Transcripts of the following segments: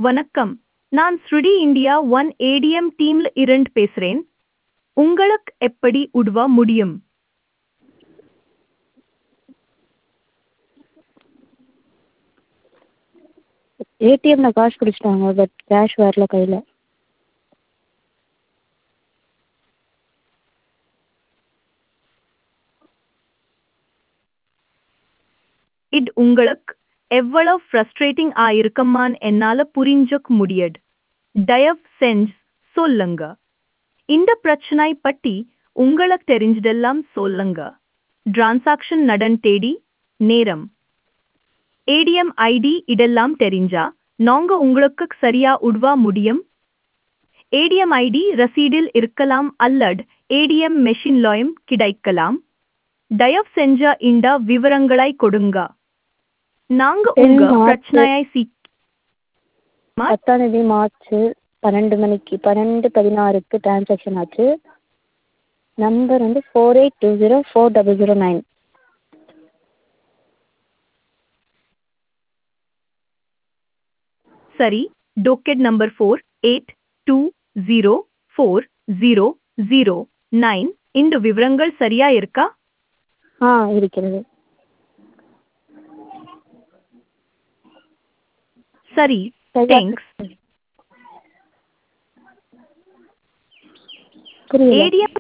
வணக்கம் நான் ஸ்ருடி இந்தியா ஒன் ஏடிஎம் டீம்ல இருந்து பேசுறேன் உங்களுக்கு எப்படி உதவ முடியும் ஏடிஎம்ல காசு பிடிச்சிட்டாங்க பட் கேஷ் வரல கையில் இது உங்களுக்கு எவ்வளவு ஃப்ரஸ்ட்ரேட்டிங் ஆயிருக்கமான்னு என்னால புரிஞ்சுக்க முடியாது தயவு செஞ்சு சொல்லுங்க இந்த பிரச்சனை பத்தி உங்களுக்கு தெரிஞ்சதெல்லாம் சொல்லுங்க டிரான்சாக்ஷன் நடன் தேடி நேரம் ஏடிஎம் ஐடி இதெல்லாம் தெரிஞ்சா நாங்க உங்களுக்கு சரியா உதவ முடியும் ஏடிஎம் ஐடி ரசீடில் இருக்கலாம் அல்லது ஏடிஎம் மெஷின்லயும் கிடைக்கலாம் தயவு செஞ்ச இந்த விவரங்களை கொடுங்க நாங்க உங்க தெரியுமா? பிரச்சனையை சீ- பத்தாம் தேதி மார்ச் பன்னெண்டு மணிக்கு பன்னெண்டு பதினாறுக்கு டிரான்சாக்ஷன் ஆச்சு நம்பர் வந்து four eight two zero four double zero nine சரி docket number four eight two zero four zero zero nine இந்த விவரங்கள் சரியா இருக்கா ஆ இருக்கிறது சரி சரியா தேங்க்ஸ் புரியல ஏடிஎம்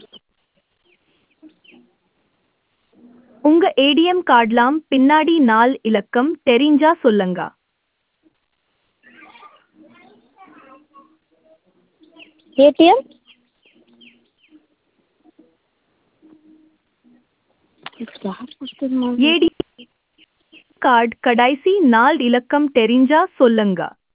உங்க ஏடிஎம் கார்டலாம் பின்னாடி நால் இலக்கம் தெரிஞ்சா சொல்லுங்க ஏடிஎம் ஏடி கார்டு கடைசி நால் இலக்கம் தெரிஞ்சா சொல்லுங்க